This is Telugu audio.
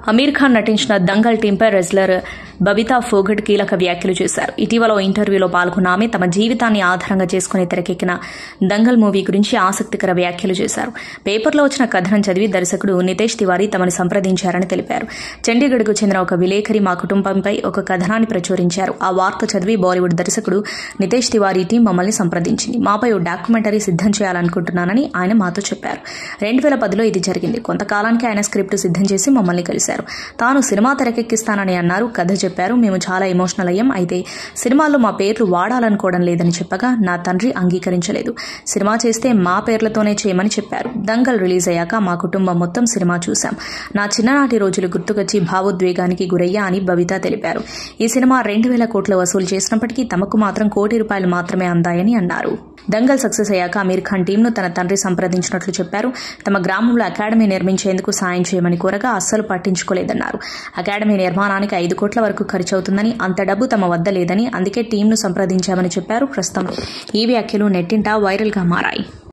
అమీర్ ఖాన్ నటించిన దంగల్ టీంపై రెజ్లర్ బబితా ఫోగట్ కీలక వ్యాఖ్యలు చేశారు ఇటీవల ఓ ఇంటర్వ్యూలో పాల్గొన్న ఆమె తమ జీవితాన్ని ఆధారంగా చేసుకుని తెరకెక్కిన దంగల్ మూవీ గురించి ఆసక్తికర వ్యాఖ్యలు చేశారు పేపర్లో వచ్చిన కథనం చదివి దర్శకుడు నితేష్ తివారీ తమను సంప్రదించారని తెలిపారు చండీగఢ్కు చెందిన ఒక విలేకరి మా కుటుంబంపై ఒక కథనాన్ని ప్రచురించారు ఆ వార్త చదివి బాలీవుడ్ దర్శకుడు నితేష్ తివారీ టీం మమ్మల్ని సంప్రదించింది మాపై ఓ డాక్యుమెంటరీ సిద్ధం చేయాలనుకుంటున్నానని ఆయన మాతో చెప్పారు రెండు వేల పదిలో ఇది జరిగింది కొంతకాలానికి ఆయన స్క్రిప్ట్ సిద్ధం చేసి మమ్మల్ని కలిశారు తాను సినిమా తెరకెక్కిస్తానని అన్నారు కథ చెప్పారు మేము చాలా ఎమోషనల్ అయ్యాం అయితే సినిమాల్లో మా పేర్లు వాడాలనుకోవడం లేదని చెప్పగా నా తండ్రి అంగీకరించలేదు సినిమా చేస్తే మా పేర్లతోనే చేయమని చెప్పారు దంగల్ రిలీజ్ అయ్యాక మా కుటుంబం మొత్తం సినిమా చూశాం నా చిన్ననాటి రోజులు గుర్తుకొచ్చి భావోద్వేగానికి గురయ్యా అని బబిత తెలిపారు ఈ సినిమా రెండు వేల కోట్లు వసూలు చేసినప్పటికీ తమకు మాత్రం కోటి రూపాయలు మాత్రమే అందాయని అన్నారు దంగల్ సక్సెస్ అయ్యాక అమీర్ ఖాన్ టీంను తన తండ్రి సంప్రదించినట్లు చెప్పారు తమ గ్రామంలో అకాడమీ నిర్మించేందుకు సాయం చేయమని కోరగా అస్సలు పట్టించుకోలేదన్నారు అకాడమీ నిర్మాణానికి ఐదు కోట్ల వరకు ఖర్చవుతుందని అంత డబ్బు తమ వద్ద లేదని అందుకే టీంను సంప్రదించామని చెప్పారు ప్రస్తుతం ఈ వ్యాఖ్యలు నెట్టింట వైరల్గా మారాయి